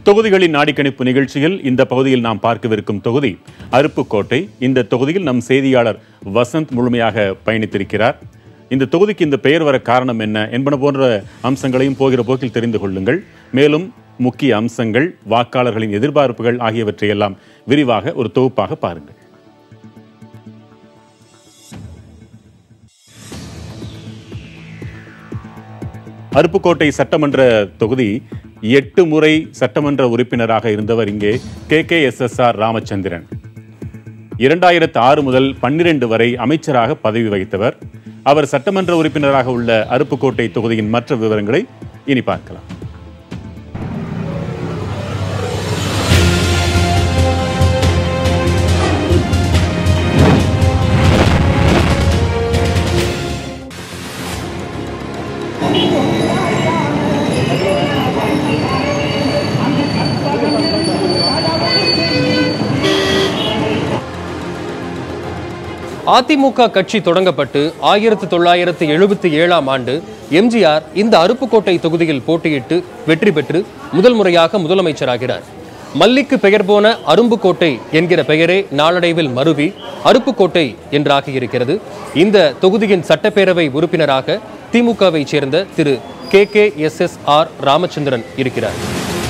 தொகுதிகளின் நாடிக்கணிப்பு நிகழ்ச்சியில் இந்த பகுதியில் நாம் பார்க்கவிருக்கும் தொகுதி அருப்புக்கோட்டை இந்த தொகுதியில் நம் செய்தியாளர் வசந்த் முழுமையாக பயணித்திருக்கிறார் இந்த தொகுதிக்கு இந்த பெயர் வர காரணம் என்ன என்பன போன்ற அம்சங்களையும் போகிற போக்கில் தெரிந்து கொள்ளுங்கள் மேலும் முக்கிய அம்சங்கள் வாக்காளர்களின் எதிர்பார்ப்புகள் ஆகியவற்றையெல்லாம் விரிவாக ஒரு தொகுப்பாக பாருங்கள் அருப்புக்கோட்டை சட்டமன்ற தொகுதி எட்டு முறை சட்டமன்ற உறுப்பினராக இருந்தவர் இங்கே K K S S R Ramachandran இரண்டாயிரத்து ஆறு முதல் பன்னிரண்டு வரை அமைச்சராக பதவி வகித்தவர் அவர் சட்டமன்ற உறுப்பினராக உள்ள அருப்புக்கோட்டை தொகுதியின் மற்ற விவரங்களை இனி பார்க்கலாம் அதிமுக கட்சி தொடங்கப்பட்டு ஆயிரத்து தொள்ளாயிரத்து எழுபத்தி ஏழாம் ஆண்டு எம்ஜிஆர் இந்த அருப்புக்கோட்டை தொகுதியில் போட்டியிட்டு வெற்றி பெற்று முதல் முறையாக முதலமைச்சராகிறார் மல்லிக்கு பெயர் போன அரும்புக்கோட்டை என்கிற பெயரே நாளடைவில் மருவி அருப்புக்கோட்டை என்றாகியிருக்கிறது இந்த தொகுதியின் சட்டப்பேரவை உறுப்பினராக திமுகவை சேர்ந்த Thiru K K S S R Ramachandran இருக்கிறார்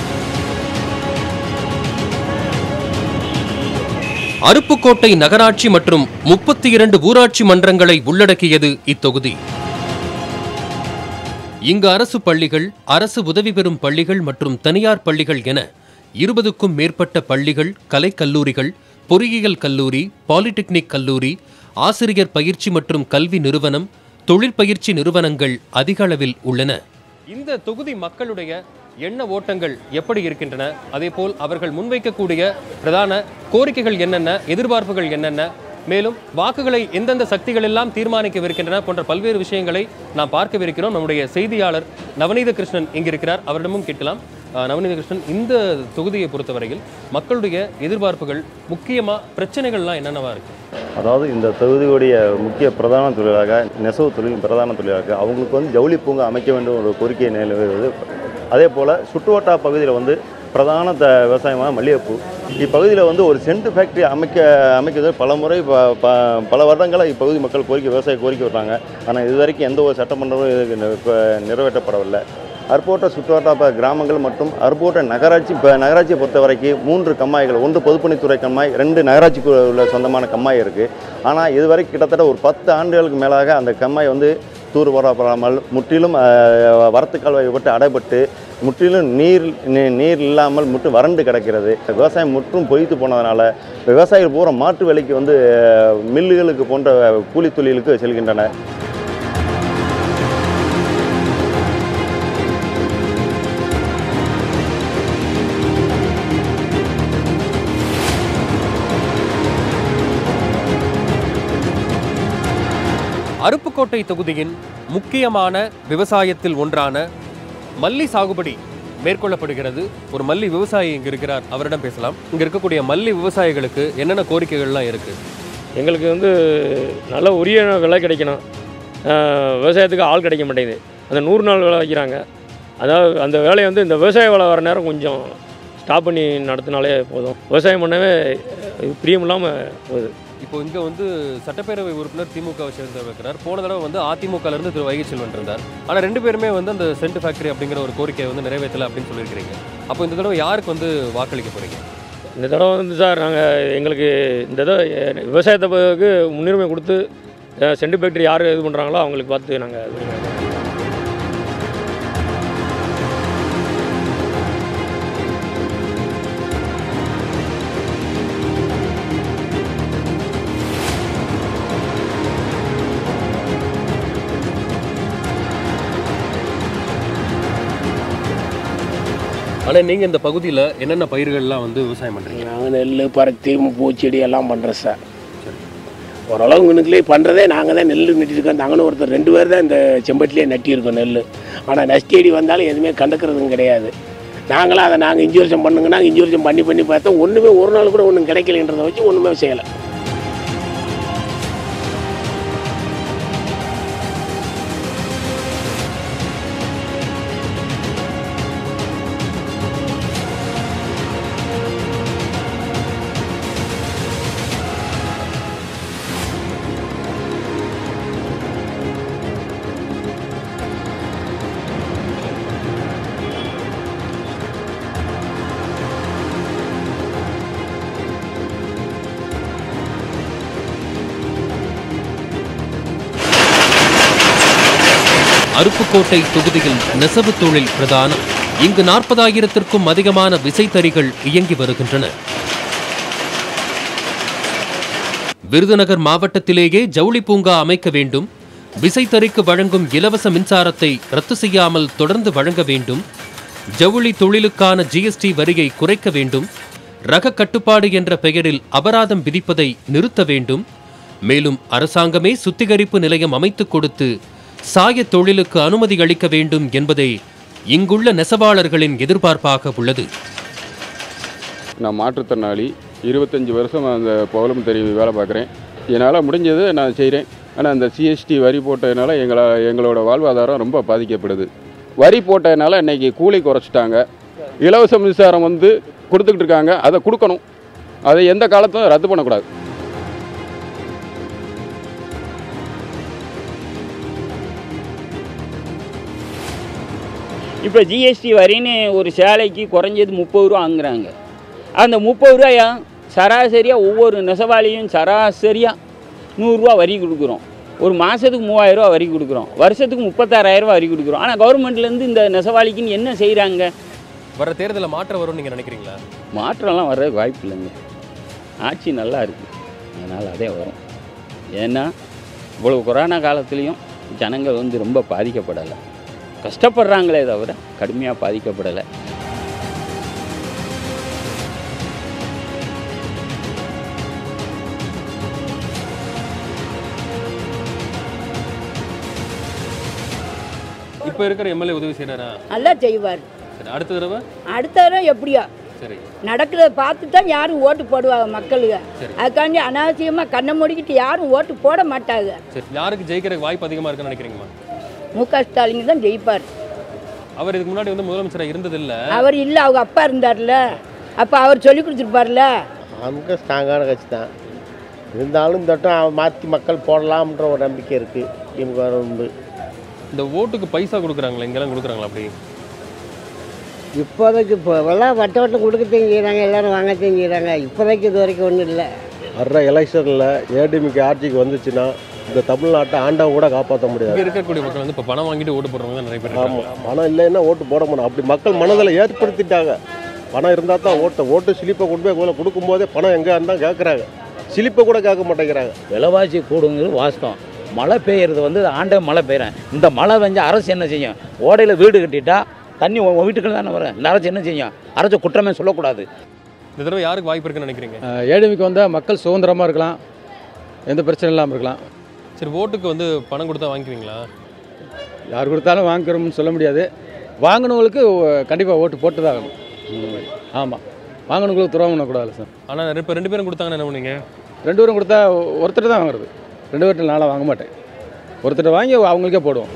அருப்புக்கோட்டை நகராட்சி மற்றும் முப்பத்தி இரண்டு ஊராட்சி மன்றங்களை உள்ளடக்கியது இத்தொகுதி இங்கு அரசு பள்ளிகள் அரசு உதவி பெறும் பள்ளிகள் மற்றும் தனியார் பள்ளிகள் என இருபதுக்கும் மேற்பட்ட பள்ளிகள் கலைக்கல்லூரிகள் பொறியியல் கல்லூரி பாலிடெக்னிக் கல்லூரி ஆசிரியர் பயிற்சி மற்றும் கல்வி நிறுவனம் தொழிற்பயிற்சி நிறுவனங்கள் அதிக அளவில் உள்ளன இந்த தொகுதி மக்களுடைய எண்ண ஓட்டங்கள் எப்படி இருக்கின்றன அதேபோல் அவர்கள் முன்வைக்கக்கூடிய பிரதான கோரிக்கைகள் என்னென்ன எதிர்பார்ப்புகள் என்னென்ன மேலும் வாக்குகளை எந்தெந்த சக்திகள் எல்லாம் தீர்மானிக்கவிருக்கின்றன போன்ற பல்வேறு விஷயங்களை நாம் பார்க்கவிருக்கிறோம் நம்முடைய செய்தியாளர் நவநீத கிருஷ்ணன் இங்கு இருக்கிறார் அவரிடமும் கேட்கலாம் அஹ், நவநீத கிருஷ்ணன் இந்த தொகுதியை பொறுத்தவரையில் மக்களுடைய எதிர்பார்ப்புகள் முக்கியமா பிரச்சனைகள்லாம் என்னென்னவா இருக்கு அதாவது இந்த தொகுதியுடைய முக்கிய பிரதான தொழிலாக நெசவு தொழில் பிரதான தொழிலாக அவங்களுக்கு வந்து ஜவுளி பூங்கா அமைக்க வேண்டும் ஒரு கோரிக்கை நிலவுவது அதே போல் சுற்றுவட்டா பகுதியில் வந்து பிரதான த விவசாயமாக மல்லிகைப்பூ இப்பகுதியில் வந்து ஒரு சென்ட் ஃபேக்ட்ரி அமைக்க அமைக்கிறது பல முறை ப ப- பல வருடங்களாக இப்பகுதி மக்கள் கோரிக்கை விவசாய கோரிக்கை விடுறாங்க ஆனால் இது வரைக்கும் எந்த ஒரு சட்டமன்றமும் இதுக்கு நி- இப்ப நிறைவேற்றப்படவில்லை அருப்போட்ட சுற்றுவட்டார ப- கிராமங்கள் மற்றும் அருப்போட்ட நகராட்சி இப்போ நகராட்சியை பொறுத்த வரைக்கும் மூன்று கம்மாய்கள் ஒன்று பொதுப்பணித்துறை கம்மாய் ரெண்டு நகராட்சிக்கு உள்ள சொந்தமான கம்மாய் இருக்குது ஆனால் இதுவரை கிட்டத்தட்ட ஒரு பத்து ஆண்டுகளுக்கு மேலாக அந்த கம்மாய் வந்து தூர் போடப்படாமல் முற்றிலும் அஹ், வரத்து கால்வாய் விட்டு அடைபட்டு முற்றிலும் நீர் நீ- நீர் இல்லாமல் முற்று வறண்டு கிடக்கிறது விவசாயம் முற்றும் பொய்த்து போனதுனால விவசாயிகள் பூரா மாற்று விலைக்கு வந்து அஹ், மில்லுகளுக்கு போன்ற கூலி தொழிலுக்கு செல்கின்றனர் அருப்புக்கோட்டை தொகுதியின் முக்கியமான விவசாயத்தில் ஒன்றான மல்லி சாகுபடி மேற்கொள்ளப்படுகிறது ஒரு மல்லி விவசாயி இங்க இருக்கிறார் அவரிடம் பேசலாம் இங்க இருக்கக்கூடிய மல்லி விவசாயிகளுக்கு என்னென்ன கோரிக்கைகள்லாம் இருக்கு எங்களுக்கு வந்து நல்ல உரிய விலை கிடைக்கணும் ஆஹ் விவசாயத்துக்கு ஆள் கிடைக்க மாட்டேங்குது அந்த நூறு நாள் வேலை வைக்கிறாங்க அதாவது அந்த வேலையை வந்து இந்த விவசாய வேலை வர நேரம் கொஞ்சம் ஸ்டாப் பண்ணி நடத்தினாலே போதும் விவசாயம் பண்ணவே பிரியம் இல்லாமல் போகுது இப்போ இங்க வந்து சட்டப்பேரவை உறுப்பினர் திமுகவை சேர்ந்தவர் இருக்கிறார் போன தடவை வந்து அதிமுக ல இருந்து திரு வைகை செல்வன் இருந்தார் ஆனா ரெண்டு பேருமே வந்து அந்த சென்ட் ஃபேக்டரி அப்படிங்கிற ஒரு கோரிக்கையை வந்து நிறைவேற்றல அப்படின்னு சொல்லியிருக்கிறீங்க அப்போ இந்த தடவை யாருக்கு வந்து வாக்களிக்க போறீங்க இந்த தடவை வந்து சார் நாங்கள் எங்களுக்கு இந்த தடவை விவசாயத்துக்கு முன்னுரிமை கொடுத்து அஹ் சென்ட் ஃபேக்டரி யார் இது பண்ணுறாங்களோ அவங்களுக்கு பார்த்து நாங்கள் ஆனா நீங்க இந்த பகுதியில என்னென்ன பயிர்கள்லாம் வந்து விவசாயம் பண்றீங்க நாங்கள் நெல் பருத்தி பூச்செடி எல்லாம் பண்ணுறோம் சார் ஓரளவு இங்கனுக்குள்ளே பண்ணுறதே நாங்கள் தான் நெல் நட்டிருக்கோம் நாங்களும் ஒருத்தர் ரெண்டு பேர் தான் இந்த செம்பட்டிலே நட்டியிருக்கோம் நெல் ஆனால் நஷ்டேடி வந்தாலும் எதுவுமே கண்டுக்கிறதும் கிடையாது நாங்களும் அதை நாங்கள் இன்ஜூரிசம் பண்ணுங்கன்னா இன்ஜூரிசம் பண்ணி பண்ணி பார்த்தோம் ஒன்றுமே ஒரு நாள் கூட ஒன்றும் கிடைக்கலன்றதை வச்சு ஒன்றுமே செய்யலை அருப்புக்கோட்டை தொகுதியில் நெசவு தொழில் பிரதானம் இங்கு நாற்பதாயிரத்திற்கும் அதிகமான விசைத்தறிகள் இயங்கி வருகின்றன விருதுநகர் மாவட்டத்திலேயே ஜவுளி பூங்கா அமைக்க வேண்டும் விசைத்தறிக்கு வழங்கும் இலவச மின்சாரத்தை ரத்து செய்யாமல் தொடர்ந்து வழங்க வேண்டும் ஜவுளி தொழிலுக்கான ஜிஎஸ்டி வரியை குறைக்க வேண்டும் ரக கட்டுப்பாடு என்ற பெயரில் அபராதம் விதிப்பதை நிறுத்த வேண்டும் மேலும் அரசாங்கமே சுத்திகரிப்பு நிலையம் அமைத்துக் கொடுத்து சாய தொழிலுக்கு அனுமதி அளிக்க வேண்டும் என்பதே இங்குள்ள நெசவாளர்களின் எதிர்பார்ப்பாக உள்ளது நான் மாற்றுத்திறனாளி இருபத்தஞ்சி வருஷம் அந்த பவளம் தெரிவி வேலை பார்க்குறேன் என்னால் முடிஞ்சதை நான் செய்கிறேன் ஆனால் அந்த சிஎஸ்டி வரி போட்டதுனால எங்களா எங்களோட வாழ்வாதாரம் ரொம்ப பாதிக்கப்படுது வரி போட்டதுனால இன்றைக்கி கூலி குறைச்சிட்டாங்க இலவச மின்சாரம் வந்து கொடுத்துக்கிட்டு இருக்காங்க அதை கொடுக்கணும் அதை எந்த காலத்தும் ரத்து பண்ணக்கூடாது இப்போ ஜிஎஸ்டி வரின்னு ஒரு சேலைக்கு குறைஞ்சது முப்பது ரூபா வாங்குறாங்க அந்த முப்பது ரூபாயா சராசரியாக ஒவ்வொரு நெசவாளியும் சராசரியாக நூறுரூவா வரி கொடுக்குறோம் ஒரு மாதத்துக்கு மூவாயிரரூவா வரி கொடுக்குறோம் வருஷத்துக்கு முப்பத்தாறாயிரரூவா வரி கொடுக்குறோம் ஆனால் கவர்மெண்ட்லேருந்து இந்த நெசவாளிக்குன்னு என்ன செய்கிறாங்க வர தேர்தலில் மாற்றம் வரும்னு நீங்க நினைக்கிறீங்களா மாற்றம்லாம் வர்றதுக்கு வாய்ப்பு இல்லைங்க ஆட்சி நல்லா இருக்குது அதனால் அதே வரும் ஏன்னா இவ்வளவு கொரோனா காலத்துலேயும் ஜனங்கள் வந்து ரொம்ப பாதிக்கப்படலை கஷ்டப்படுறாங்களே தவிர கடுமையாக பாதிக்கப்படலை இப்போ இருக்கிற எம்எல்ஏ உதவி செய்யறாரா நல்லா செய்வார் சரி அடுத்த தடவை அடுத்த தடவை எப்படியோ சரி நடக்கிறத பார்த்து தான் யாரும் ஓட்டு போடுவாங்க மக்களுங்க சரி. அதுக்காண்டி அனாவசியமாக கண்ணை மூடிக்கிட்டு யாரும் ஓட்டு போட மாட்டாங்க சரி யாருக்கு ஜெயிக்கிறதுக்கு வாய்ப்பு அதிகமா இருக்குன்னு நினைக்கிறீங்கம்மா மு க ஸ்டாலின் தான் ஜெயிப்பார் அவர் இதுக்கு முன்னாடி வந்து முதலமைச்சராக இருந்ததில்ல அவர் இல்லை அவங்க அப்பா இருந்தார்ல அப்போ அவர் சொல்லி கொடுத்துருப்பார்ல நமக்கு ஸ்ட்ராங்கான கட்சி தான் இருந்தாலும் இந்த வட்டம் மாற்றி மக்கள் போடலாம்ன்ற ஒரு நம்பிக்கை இருக்குது திமுக வந்து இந்த ஓட்டுக்கு பைசா கொடுக்குறாங்களா இங்கெல்லாம் கொடுக்குறாங்களா அப்படி இப்போதைக்கு இப்போ எல்லாம் வட்ட வட்டம் கொடுக்க தெரிஞ்சுக்கிறாங்க எல்லாரும் வாங்க தெரிஞ்சுக்கிறாங்க இப்போதைக்கு இது வரைக்கும் ஒன்றும் இல்லை வர்ற எலெக்ஷனில் ஏடிஎம்கே ஆட்சிக்கு வந்துச்சுன்னா இந்த தமிழ்நாட்டை ஆண்டவன் கூட காப்பாற்ற இங்க முடியாது இருக்கக்கூடிய மக்கள் வந்து இப்போ பணம் வாங்கிட்டு ஓட்டு போடுறவங்க தான் நிறைய பேர் இருக்காங்க. ஆமாம் பணம் இல்லைன்னா ஓட்டு போட முடியும் அப்படி மக்கள் மனதில் ஏற்படுத்திட்டாங்க பணம் இருந்தால் தான் ஓட்டு ஓட்டு சிலிப்பை கொண்டு போய் கோல கொடுக்கும்போதே பணம் எங்கே இருந்தால் கேட்குறாங்க சிலிப்பை கூட கேட்க மாட்டேங்கிறாங்க விலைவாசி கூடுங்கிறது வாஸ்தவம் மழை பெய்யறது வந்து ஆண்ட மழை பெய்யறேன் இந்த மழை பெஞ்சா அரசு என்ன செய்யும் ஓடையில் வீடு கட்டிட்டா தண்ணி உன் வீட்டுக்கு தானே வரும் இந்த அரசு என்ன செய்யும் அரசு குற்றமே சொல்லக்கூடாது இந்த தடவை யாருக்கு வாய்ப்பு இருக்குன்னு நினைக்கிறீங்க ஏடிமிக்கு வந்தால் மக்கள் சுதந்திரமாக இருக்கலாம் எந்த பிரச்சனை இல்லாமல் இருக்கலாம் சரி ஓட்டுக்கு வந்து பணம் கொடுத்தா வாங்கிக்குவீங்களா யார் கொடுத்தாலும் வாங்குறோம்னு சொல்ல முடியாது வாங்கினவங்களுக்கு கண்டிப்பாக ஓட்டு போட்டு தான் ஆகணும் இந்த மாதிரி ஆமாம் வாங்கினவங்களுக்கு துரோகம் பண்ணக்கூடாது சார் ஆனால் இப்போ ரெண்டு பேரும் கொடுத்தாங்கன்னா என்ன பண்ணுவீங்க ரெண்டு பேரும் கொடுத்தா ஒருத்தர் தான் வாங்குறது ரெண்டு பேர்ட்ட நாளாக வாங்க மாட்டேன் ஒருத்தர் வாங்கி அவங்களுக்கே போடுவோம்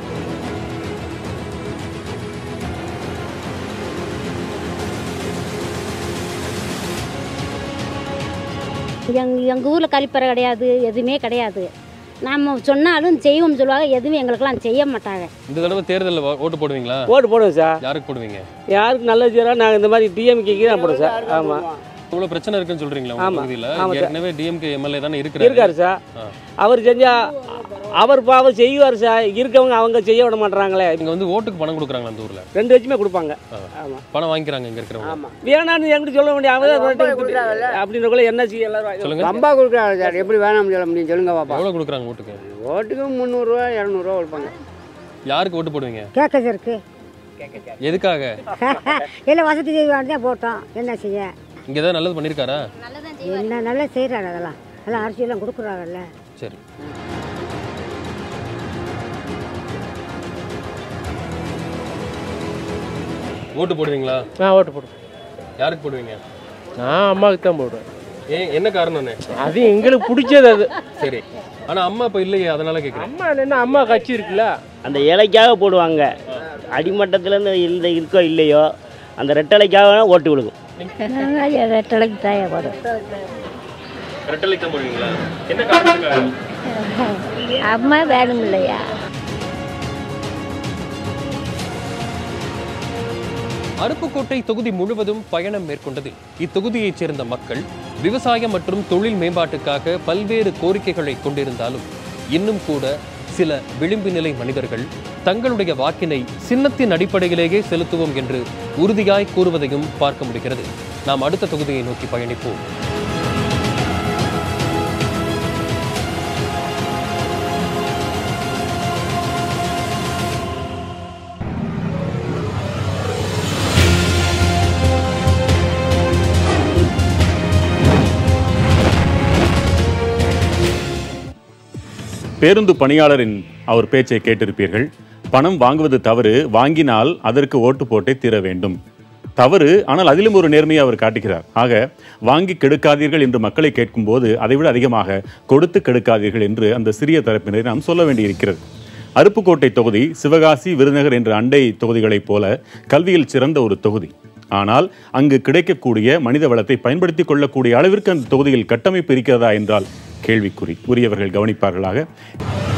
எங்கள் எங்கள் ஊரில் கழிப்பறை கிடையாது எதுவுமே கிடையாது நம்ம சொன்னாலும் செய்வோம் சொல்லுவாங்க எதுவும் எங்களுக்கெல்லாம் செய்ய மாட்டாங்க இந்த தடவை தேர்தலில் ஓட்டு போடுவீங்களா ஓட்டு போடுவோம் சார் யாருக்கு போடுவீங்க யாருக்கு நல்லது செய்யறோம் நாங்கள் இந்த மாதிரி டிஎம்கேக்கு தான் போடுவோம் சார் ஆமாம் இவ்வளோ பிரச்சனை இருக்குன்னு சொல்றீங்களா உங்க ஆமா. பகுதியில் ஆமா சார். ஏற்கனவே டிஎம்கே எம்எல்ஏ தானே இருக்கிறாரு இருக்காரு சார் ஆ. அவர் செஞ்சா அவர் பாவம் செய்வார் சார் இருக்கவங்க அவங்க செய்ய விட மாட்டாங்களே இங்க வந்து ஓட்டுக்கு பணம் கொடுக்குறாங்களா அந்த ஊர்ல ரெண்டு வச்சுமே கொடுப்பாங்க ஆ. ஆமாம் பணம் வாங்கிக்கிறாங்க இங்க இருக்கிறவங்க ஆமாம் வேணான்னு எங்கிட்ட சொல்ல முடியாது அவங்க அப்படின்றக்குள்ள என்ன செய்ய எல்லாரும் சொல்லுங்க ரொம்ப கொடுக்குறாங்க சார் எப்படி வேணாம்னு சொல்ல முடியும் சொல்லுங்க பாப்பா எவ்வளவு கொடுக்குறாங்க ஓட்டுக்கு ஓட்டுக்கு முந்நூறுரூவா இரநூறுவா கொடுப்பாங்க யாருக்கு ஓட்டு போடுவீங்க கேட்க இருக்கு எதுக்காக இல்லை வசதி செய்வாங்க தான் போட்டோம் என்ன செய்ய இங்க ஏதாவது நல்லது பண்ணிருக்காரா என்ன நல்லா செய்கிறாங்க அதெல்லாம் அதெல்லாம் அரிசியெல்லாம் கொடுக்குறாங்கல்ல சரி ஓட்டு போடுவீங்களா நான் ஓட்டு போடுவேன் யாருக்கு போடுவீங்க நான் அம்மாவுக்கு தான் போடுவேன் ஏன் என்ன காரணம்னு அது எங்களுக்கு பிடிச்சது அது சரி ஆனா அம்மா இப்ப இல்லையே அதனால கேக்குறேன் அம்மா என்ன அம்மா கட்சி இருக்குல்ல அந்த இலைக்காக போடுவாங்க அடிமட்டத்துலேருந்து இந்த இருக்கோ இல்லையோ அந்த ரெட்டலைக்காக ஓட்டு விழுகும் ரெட்டலைக்கு தாயா போதும் ரெட்டலைக்கு தான் போடுவீங்களா என்ன காரணத்துக்காக அம்மா வேணும் இல்லையா அருப்புக்கோட்டை தொகுதி முழுவதும் பயணம் மேற்கொண்டதில் இத்தொகுதியைச் சேர்ந்த மக்கள் விவசாயம் மற்றும் தொழில் மேம்பாட்டுக்காக பல்வேறு கோரிக்கைகளை கொண்டிருந்தாலும் இன்னும் கூட சில விளிம்பு நிலை மனிதர்கள் தங்களுடைய வாக்கினை சின்னத்தின் அடிப்படையிலேயே செலுத்துவோம் என்று உறுதியாய் கூறுவதையும் பார்க்க முடிகிறது நாம் அடுத்த தொகுதியை நோக்கி பயணிப்போம் பேருந்து பணியாளரின் அவர் பேச்சை கேட்டிருப்பீர்கள் பணம் வாங்குவது தவறு வாங்கினால் அதற்கு ஓட்டு போட்டே தீர வேண்டும் தவறு ஆனால் அதிலும் ஒரு நேர்மையை அவர் காட்டுகிறார் ஆக வாங்கி கெடுக்காதீர்கள் என்று மக்களை கேட்கும்போது அதைவிட அதிகமாக கொடுத்து கெடுக்காதீர்கள் என்று அந்த சிறிய தரப்பினரை நாம் சொல்ல வேண்டியிருக்கிறது அருப்புக்கோட்டை தொகுதி சிவகாசி விருதுநகர் என்ற அண்டை தொகுதிகளைப் போல கல்வியில் சிறந்த ஒரு தொகுதி ஆனால் அங்கு கிடைக்கக்கூடிய மனித வளத்தை பயன்படுத்திக் கொள்ளக்கூடிய அளவிற்கு அந்த தொகுதியில் கட்டமைப்பு இருக்கிறதா என்றால் கேள்விக்குறி உரியவர்கள் கவனிப்பார்களாக